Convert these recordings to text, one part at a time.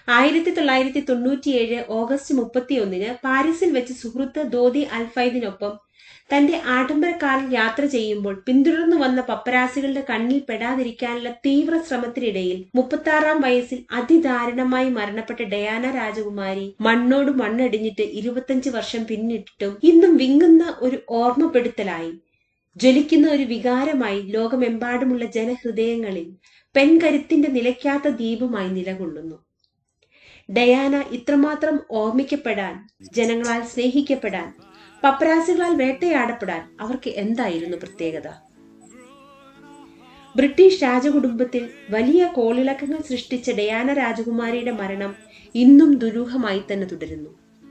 ആയിരത്തി തൊള്ളായിരത്തി തൊണ്ണൂറ്റിയേഴ് ഓഗസ്റ്റ് മുപ്പത്തിയൊന്നിന് പാരീസിൽ വെച്ച് സുഹൃത്ത് ദോതി അൽഫൈദിനൊപ്പം തന്റെ ആഡംബരക്കാരിൽ യാത്ര ചെയ്യുമ്പോൾ പിന്തുടർന്നു വന്ന പപ്പരാസികളുടെ കണ്ണിൽ പെടാതിരിക്കാനുള്ള തീവ്ര ശ്രമത്തിനിടയിൽ മുപ്പത്താറാം വയസ്സിൽ അതിദാരുണമായി മരണപ്പെട്ട ഡയാന രാജകുമാരി മണ്ണോട് മണ്ണടിഞ്ഞിട്ട് ഇരുപത്തഞ്ച് വർഷം പിന്നിട്ടിട്ടും ഇന്നും വിങ്ങുന്ന ഒരു ഓർമ്മപ്പെടുത്തലായി ജ്വലിക്കുന്ന ഒരു വികാരമായി ലോകമെമ്പാടുമുള്ള ജനഹൃദയങ്ങളിൽ പെൺകരുത്തിന്റെ നിലയ്ക്കാത്ത ദീപമായി നിലകൊള്ളുന്നു ഡയാന ഇത്രമാത്രം ഓർമ്മിക്കപ്പെടാൻ ജനങ്ങളാൽ സ്നേഹിക്കപ്പെടാൻ പപ്പരാസികളാൽ വേട്ടയാടപ്പെടാൻ അവർക്ക് എന്തായിരുന്നു പ്രത്യേകത ബ്രിട്ടീഷ് രാജകുടുംബത്തിൽ വലിയ കോളിളക്കങ്ങൾ സൃഷ്ടിച്ച ഡയാന രാജകുമാരിയുടെ മരണം ഇന്നും ദുരൂഹമായി തന്നെ തുടരുന്നു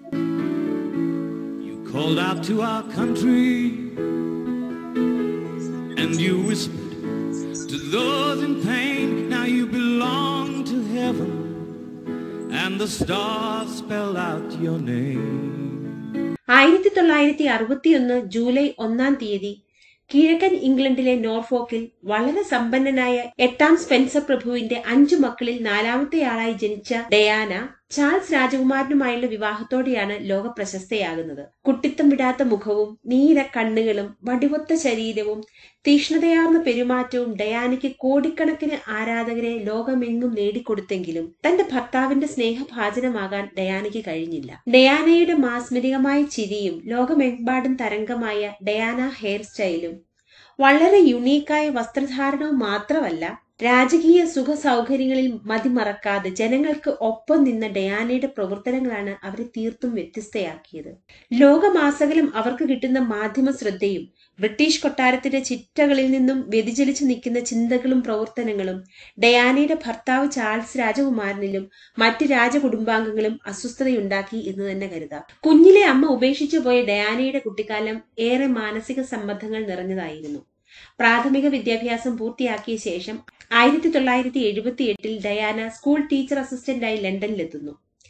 You called out to our country and you whispered to those in pain. Now you belong to heaven and the stars spell out your name. ആയിരത്തി തൊള്ളായിരത്തി അറുപത്തിയൊന്ന് ജൂലൈ ഒന്നാം തീയതി കിഴക്കൻ ഇംഗ്ലണ്ടിലെ നോർഫോക്കിൽ വളരെ സമ്പന്നനായ എട്ടാം സ്പെൻസർ പ്രഭുവിന്റെ അഞ്ചു മക്കളിൽ നാലാമത്തെയാളായി ജനിച്ച ഡയാന ചാൾസ് രാജകുമാരനുമായുള്ള വിവാഹത്തോടെയാണ് ലോക പ്രശസ്തയാകുന്നത് കുട്ടിത്തം വിടാത്ത മുഖവും നീല കണ്ണുകളും വടിവൊത്ത ശരീരവും തീക്ഷ്ണതയാർന്ന പെരുമാറ്റവും ഡയാനയ്ക്ക് കോടിക്കണക്കിന് ആരാധകരെ ലോകമെങ്ങും നേടിക്കൊടുത്തെങ്കിലും തന്റെ ഭർത്താവിന്റെ സ്നേഹഭാജനമാകാൻ ഡയാനയ്ക്ക് കഴിഞ്ഞില്ല ഡയാനയുടെ മാസ്മരികമായ ചിരിയും ലോകമെമ്പാടും തരംഗമായ ഡയാന ഹെയർ സ്റ്റൈലും വളരെ യുണീക്കായ വസ്ത്രധാരണവും മാത്രമല്ല രാജകീയ സുഖ സൗകര്യങ്ങളിൽ മതിമറക്കാതെ ജനങ്ങൾക്ക് ഒപ്പം നിന്ന ഡയാനയുടെ പ്രവർത്തനങ്ങളാണ് അവരെ തീർത്തും വ്യത്യസ്തയാക്കിയത് ലോകമാസകലം അവർക്ക് കിട്ടുന്ന മാധ്യമ ശ്രദ്ധയും ബ്രിട്ടീഷ് കൊട്ടാരത്തിന്റെ ചിറ്റകളിൽ നിന്നും വ്യതിചലിച്ചു നിൽക്കുന്ന ചിന്തകളും പ്രവർത്തനങ്ങളും ഡയാനയുടെ ഭർത്താവ് ചാൾസ് രാജകുമാരനിലും മറ്റ് രാജകുടുംബാംഗങ്ങളും അസ്വസ്ഥതയുണ്ടാക്കി എന്ന് തന്നെ കരുതാം കുഞ്ഞിലെ അമ്മ ഉപേക്ഷിച്ചു പോയ ഡയാനയുടെ കുട്ടിക്കാലം ഏറെ മാനസിക സമ്മർദ്ദങ്ങൾ നിറഞ്ഞതായിരുന്നു പ്രാഥമിക വിദ്യാഭ്യാസം പൂർത്തിയാക്കിയ ശേഷം ആയിരത്തി തൊള്ളായിരത്തി എഴുപത്തി എട്ടിൽ ഡയാന സ്കൂൾ ടീച്ചർ അസിസ്റ്റന്റായി ലണ്ടനിലെത്തുന്നു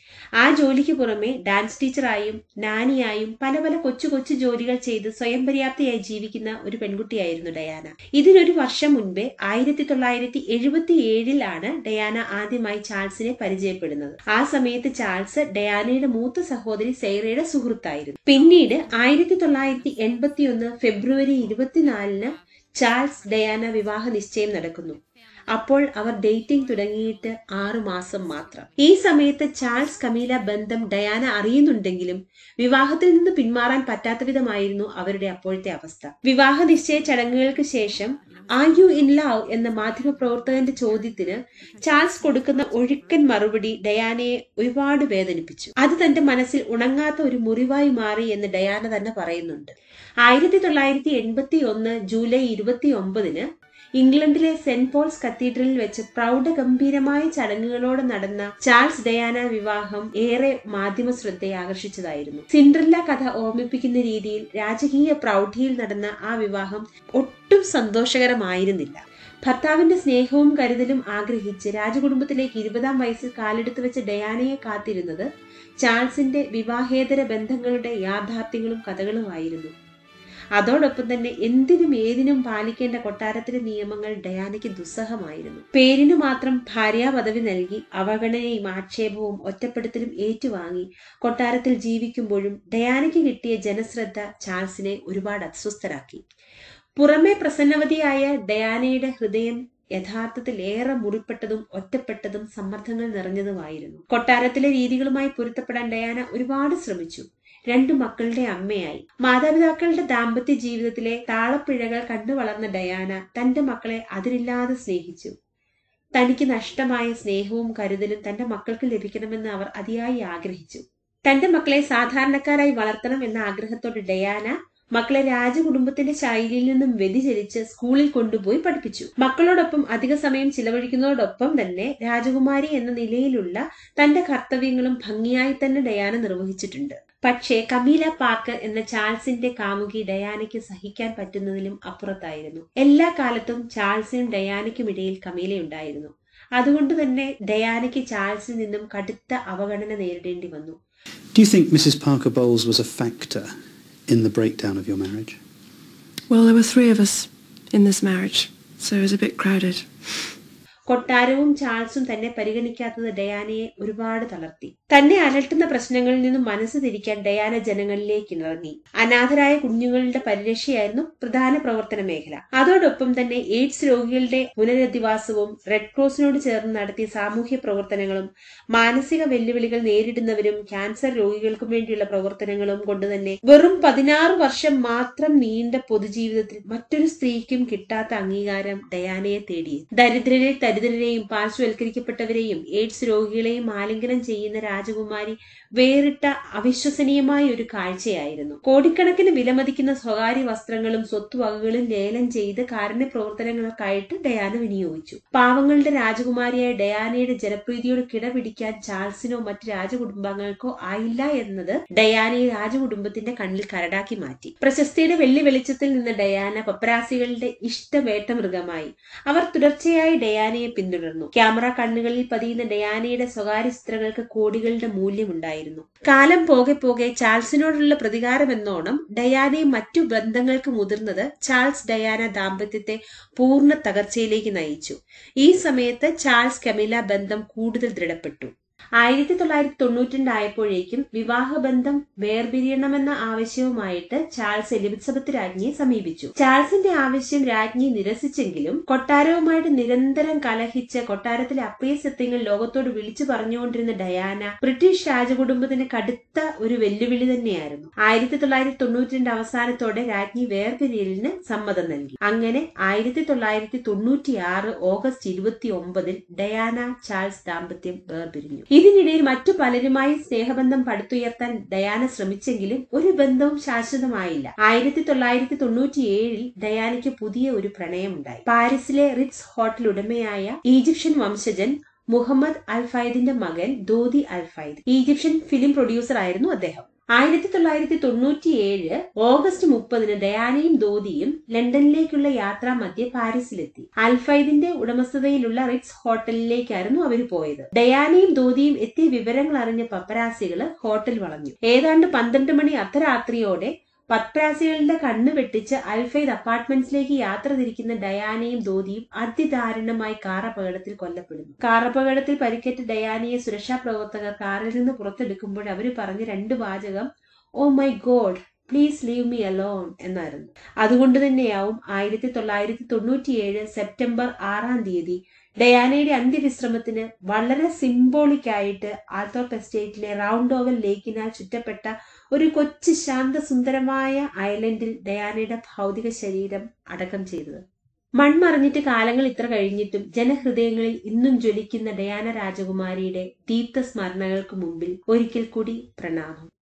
ആ ജോലിക്ക് പുറമെ ഡാൻസ് ടീച്ചറായും നാനിയായും പല പല കൊച്ചു കൊച്ചു ജോലികൾ ചെയ്ത് സ്വയം പര്യാപ്തയായി ജീവിക്കുന്ന ഒരു പെൺകുട്ടിയായിരുന്നു ഡയാന ഇതിനൊരു വർഷം മുൻപേ ആയിരത്തി തൊള്ളായിരത്തി എഴുപത്തി ഏഴിലാണ് ഡയാന ആദ്യമായി ചാൾസിനെ പരിചയപ്പെടുന്നത് ആ സമയത്ത് ചാൾസ് ഡയാനയുടെ മൂത്ത സഹോദരി സൈറയുടെ സുഹൃത്തായിരുന്നു പിന്നീട് ആയിരത്തി തൊള്ളായിരത്തി എൺപത്തി ഒന്ന് ഫെബ്രുവരി ഇരുപത്തിനാലിന് ചാൾസ് ഡയാന വിവാഹ നിശ്ചയം നടക്കുന്നു അപ്പോൾ അവർ ഡേറ്റിംഗ് തുടങ്ങിയിട്ട് ആറു മാസം മാത്രം ഈ സമയത്ത് ചാൾസ് കമീല ബന്ധം ഡയാന അറിയുന്നുണ്ടെങ്കിലും വിവാഹത്തിൽ നിന്ന് പിന്മാറാൻ പറ്റാത്ത വിധമായിരുന്നു അവരുടെ അപ്പോഴത്തെ അവസ്ഥ വിവാഹ നിശ്ചയ ചടങ്ങുകൾക്ക് ശേഷം ആർ യു ഇൻ ലവ് എന്ന മാധ്യമ പ്രവർത്തകന്റെ ചോദ്യത്തിന് ചാൾസ് കൊടുക്കുന്ന ഒഴുക്കൻ മറുപടി ഡയാനയെ ഒരുപാട് വേദനിപ്പിച്ചു അത് തന്റെ മനസ്സിൽ ഉണങ്ങാത്ത ഒരു മുറിവായി മാറി എന്ന് ഡയാന തന്നെ പറയുന്നുണ്ട് ആയിരത്തി തൊള്ളായിരത്തി എൺപത്തി ഒന്ന് ജൂലൈ ഇരുപത്തി ഒമ്പതിന് ഇംഗ്ലണ്ടിലെ സെന്റ് പോൾസ് കത്തീഡ്രലിൽ വെച്ച് പ്രൗഢഗംഭീരമായ ചടങ്ങുകളോടെ നടന്ന ചാൾസ് ഡയാന വിവാഹം ഏറെ മാധ്യമ ശ്രദ്ധയെ ആകർഷിച്ചതായിരുന്നു സിൻഡ്രല്ല കഥ ഓർമ്മിപ്പിക്കുന്ന രീതിയിൽ രാജകീയ പ്രൗഢിയിൽ നടന്ന ആ വിവാഹം ഒട്ടും സന്തോഷകരമായിരുന്നില്ല ഭർത്താവിന്റെ സ്നേഹവും കരുതലും ആഗ്രഹിച്ച് രാജകുടുംബത്തിലേക്ക് ഇരുപതാം വയസ്സിൽ കാലെടുത്ത് വെച്ച ഡയാനയെ കാത്തിരുന്നത് ചാൾസിന്റെ വിവാഹേതര ബന്ധങ്ങളുടെ യാഥാർത്ഥ്യങ്ങളും കഥകളുമായിരുന്നു അതോടൊപ്പം തന്നെ എന്തിനും ഏതിനും പാലിക്കേണ്ട കൊട്ടാരത്തിലെ നിയമങ്ങൾ ഡയാനയ്ക്ക് ദുസ്സഹമായിരുന്നു പേരിനു മാത്രം ഭാര്യാ പദവി നൽകി അവഗണനയും ആക്ഷേപവും ഒറ്റപ്പെടുത്തലും ഏറ്റുവാങ്ങി കൊട്ടാരത്തിൽ ജീവിക്കുമ്പോഴും ഡയാനയ്ക്ക് കിട്ടിയ ജനശ്രദ്ധ ചാൾസിനെ ഒരുപാട് അസ്വസ്ഥരാക്കി പുറമെ പ്രസന്നവതിയായ ഡയാനയുടെ ഹൃദയം യഥാർത്ഥത്തിൽ ഏറെ മുറിപ്പെട്ടതും ഒറ്റപ്പെട്ടതും സമ്മർദ്ദങ്ങൾ നിറഞ്ഞതുമായിരുന്നു കൊട്ടാരത്തിലെ രീതികളുമായി പൊരുത്തപ്പെടാൻ ഡയാന ഒരുപാട് ശ്രമിച്ചു രണ്ടു മക്കളുടെ അമ്മയായി മാതാപിതാക്കളുടെ ദാമ്പത്യ ജീവിതത്തിലെ താളപ്പിഴകൾ കണ്ടു വളർന്ന ഡയാന തന്റെ മക്കളെ അതിരില്ലാതെ സ്നേഹിച്ചു തനിക്ക് നഷ്ടമായ സ്നേഹവും കരുതലും തന്റെ മക്കൾക്ക് ലഭിക്കണമെന്ന് അവർ അതിയായി ആഗ്രഹിച്ചു തന്റെ മക്കളെ സാധാരണക്കാരായി വളർത്തണം എന്ന ആഗ്രഹത്തോടെ ഡയാന മക്കളെ രാജകുടുംബത്തിന്റെ ശൈലിയിൽ നിന്നും വ്യതിചലിച്ച് സ്കൂളിൽ കൊണ്ടുപോയി പഠിപ്പിച്ചു മക്കളോടൊപ്പം അധിക സമയം ചിലവഴിക്കുന്നതോടൊപ്പം തന്നെ രാജകുമാരി എന്ന നിലയിലുള്ള തന്റെ കർത്തവ്യങ്ങളും ഭംഗിയായി തന്നെ ഡയാന നിർവഹിച്ചിട്ടുണ്ട് പക്ഷേ കമീല പാർക്കർ എന്ന ചാൾസിന്റെ കാമുകി ഡയാനയ്ക്ക് സഹിക്കാൻ പറ്റുന്നതിലും അപ്പുറത്തായിരുന്നു എല്ലാ കാലത്തും ചാൾസിനും ഡയാനയ്ക്കും ഇടയിൽ കമീലയുണ്ടായിരുന്നു അതുകൊണ്ട് തന്നെ ഡയാനയ്ക്ക് ചാൾസിൽ നിന്നും കടുത്ത അവഗണന നേരിടേണ്ടി വന്നു Do you think Mrs. Parker Bowles was a factor in the breakdown of your marriage? Well, there were three of us in this marriage, so it was a bit crowded. കൊട്ടാരവും ചാൾസും തന്നെ പരിഗണിക്കാത്തത് ഡയാനയെ ഒരുപാട് തളർത്തി തന്നെ അലട്ടുന്ന പ്രശ്നങ്ങളിൽ നിന്നും മനസ്സ് തിരിക്കാൻ ഡയാന ജനങ്ങളിലേക്ക് ഇറങ്ങി അനാഥരായ കുഞ്ഞുങ്ങളുടെ പരിരക്ഷയായിരുന്നു പ്രധാന പ്രവർത്തന മേഖല അതോടൊപ്പം തന്നെ എയ്ഡ്സ് രോഗികളുടെ പുനരധിവാസവും റെഡ് ക്രോസിനോട് ചേർന്ന് നടത്തിയ സാമൂഹ്യ പ്രവർത്തനങ്ങളും മാനസിക വെല്ലുവിളികൾ നേരിടുന്നവരും ക്യാൻസർ രോഗികൾക്കും വേണ്ടിയുള്ള പ്രവർത്തനങ്ങളും കൊണ്ട് തന്നെ വെറും പതിനാറ് വർഷം മാത്രം നീണ്ട പൊതുജീവിതത്തിൽ മറ്റൊരു സ്ത്രീക്കും കിട്ടാത്ത അംഗീകാരം ഡയാനയെ തേടി ദരിദ്രരെ ദരിദ്രരെയും പാർശ്വവൽക്കരിക്കപ്പെട്ടവരെയും എയ്ഡ്സ് രോഗികളെയും ആലിംഗനം ചെയ്യുന്ന രാജകുമാരി വേറിട്ട അവിശ്വസനീയമായ ഒരു കാഴ്ചയായിരുന്നു കോടിക്കണക്കിന് വിലമതിക്കുന്ന സ്വകാര്യ വസ്ത്രങ്ങളും സ്വത്തുവകകളും ലേലം ചെയ്ത് കാരുണ്യ പ്രവർത്തനങ്ങൾക്കായിട്ട് ഡയാന വിനിയോഗിച്ചു പാവങ്ങളുടെ രാജകുമാരിയായ ഡയാനയുടെ ജനപ്രീതിയോട് കിടപിടിക്കാൻ ചാൾസിനോ മറ്റു രാജകുടുംബാംഗങ്ങൾക്കോ ആയില്ല എന്നത് ഡയാനയെ രാജകുടുംബത്തിന്റെ കണ്ണിൽ കരടാക്കി മാറ്റി പ്രശസ്തിയുടെ വെള്ളി വെളിച്ചത്തിൽ നിന്ന് ഡയാന പപ്പരാസികളുടെ ഇഷ്ടവേട്ട മൃഗമായി അവർ തുടർച്ചയായി ഡയാനയെ പിന്തുടർന്നു ക്യാമറ കണ്ണുകളിൽ പതിയുന്ന ഡയാനയുടെ സ്വകാര്യ ചിത്രങ്ങൾക്ക് കോടികളുടെ മൂല്യമുണ്ടായിരുന്നു കാലം പോകെ പോകെ ചാൾസിനോടുള്ള പ്രതികാരമെന്നോണം ഡയാനയും മറ്റു ബന്ധങ്ങൾക്ക് മുതിർന്നത് ചാൾസ് ഡയാന ദാമ്പത്യത്തെ പൂർണ്ണ തകർച്ചയിലേക്ക് നയിച്ചു ഈ സമയത്ത് ചാൾസ് കമില ബന്ധം കൂടുതൽ ദൃഢപ്പെട്ടു ആയിരത്തി തൊള്ളായിരത്തി തൊണ്ണൂറ്റിരണ്ട് ആയപ്പോഴേക്കും വിവാഹബന്ധം വേർപിരിയണമെന്ന ആവശ്യവുമായിട്ട് ചാൾസ് എലിസബത്ത് രാജ്ഞിയെ സമീപിച്ചു ചാൾസിന്റെ ആവശ്യം രാജ്ഞി നിരസിച്ചെങ്കിലും കൊട്ടാരവുമായിട്ട് നിരന്തരം കലഹിച്ച് കൊട്ടാരത്തിലെ അപ്രിയ സത്യങ്ങൾ ലോകത്തോട് വിളിച്ചു പറഞ്ഞുകൊണ്ടിരുന്ന ഡയാന ബ്രിട്ടീഷ് രാജകുടുംബത്തിന് കടുത്ത ഒരു വെല്ലുവിളി തന്നെയായിരുന്നു ആയിരത്തി തൊള്ളായിരത്തി തൊണ്ണൂറ്റിരണ്ട് അവസാനത്തോടെ രാജ്ഞി വേർപിരിയലിന് സമ്മതം നൽകി അങ്ങനെ ആയിരത്തി തൊള്ളായിരത്തി തൊണ്ണൂറ്റിയാറ് ഓഗസ്റ്റ് ഇരുപത്തി ഒമ്പതിൽ ഡയാന ചാൾസ് ദാമ്പത്യം വേർപിരിഞ്ഞു ഇതിനിടയിൽ മറ്റു പലരുമായി സ്നേഹബന്ധം പടുത്തുയർത്താൻ ഡയാന ശ്രമിച്ചെങ്കിലും ഒരു ബന്ധവും ശാശ്വതമായില്ല ആയിരത്തി തൊള്ളായിരത്തി തൊണ്ണൂറ്റിയേഴിൽ ഡയാനയ്ക്ക് പുതിയ ഒരു പ്രണയമുണ്ടായി പാരീസിലെ റിറ്റ്സ് ഹോട്ടൽ ഉടമയായ ഈജിപ്ഷ്യൻ വംശജൻ മുഹമ്മദ് അൽഫൈദിന്റെ മകൻ Dodi Al Fayed Egyptian film producer ആയിരുന്നു അദ്ദേഹം ആയിരത്തി തൊള്ളായിരത്തി തൊണ്ണൂറ്റിയേഴ് ഓഗസ്റ്റ് മുപ്പതിന് ഡയാനയും ദോദിയും ലണ്ടനിലേക്കുള്ള യാത്രാ മധ്യേ പാരീസിലെത്തി അൽഫൈദിന്റെ ഉടമസ്ഥതയിലുള്ള റിറ്റ്സ് ഹോട്ടലിലേക്കായിരുന്നു അവർ പോയത് ഡയാനയും ദോദിയും എത്തിയ വിവരങ്ങൾ അറിഞ്ഞ പപ്പരാസികള് ഹോട്ടൽ വളഞ്ഞു ഏതാണ്ട് പന്ത്രണ്ട് മണി അർദ്ധരാത്രിയോടെ പത്രാസികളുടെ കണ്ണ് വെട്ടിച്ച് അൽഫൈദ് അപ്പാർട്ട്മെന്റ്സിലേക്ക് യാത്ര തിരിക്കുന്ന ഡയാനയും ദോദിയും അതിദാരുണമായി കാർ അപകടത്തിൽ കൊല്ലപ്പെടുന്നു കാർ അപകടത്തിൽ പരിക്കേറ്റ ഡയാനയെ സുരക്ഷാ പ്രവർത്തകർ കാറിൽ നിന്ന് പുറത്തെടുക്കുമ്പോൾ അവർ പറഞ്ഞ രണ്ട് വാചകം oh my God please leave me alone എന്നായിരുന്നു അതുകൊണ്ട് തന്നെയാവും ആയിരത്തി തൊള്ളായിരത്തി തൊണ്ണൂറ്റിയേഴ് സെപ്റ്റംബർ ആറാം തീയതി ഡയാനയുടെ അന്ത്യവിശ്രമത്തിന് വളരെ സിംബോളിക് ആയിട്ട് ആൽത്തോപ്പ് എസ്റ്റേറ്റിലെ റൗണ്ട് ഓവൽ ലേക്കിനാൽ ചുറ്റപ്പെട്ട ഒരു കൊച്ചു ശാന്തസുന്ദരമായ ഐലൻഡിൽ ഡയാനയുടെ ഭൗതിക ശരീരം അടക്കം ചെയ്തത് മൺമറഞ്ഞിട്ട് കാലങ്ങൾ ഇത്ര കഴിഞ്ഞിട്ടും ജനഹൃദയങ്ങളിൽ ഇന്നും ജ്വലിക്കുന്ന ഡയാന രാജകുമാരിയുടെ ദീപ്ത സ്മരണകൾക്ക് മുമ്പിൽ ഒരിക്കൽ കൂടി പ്രണാമം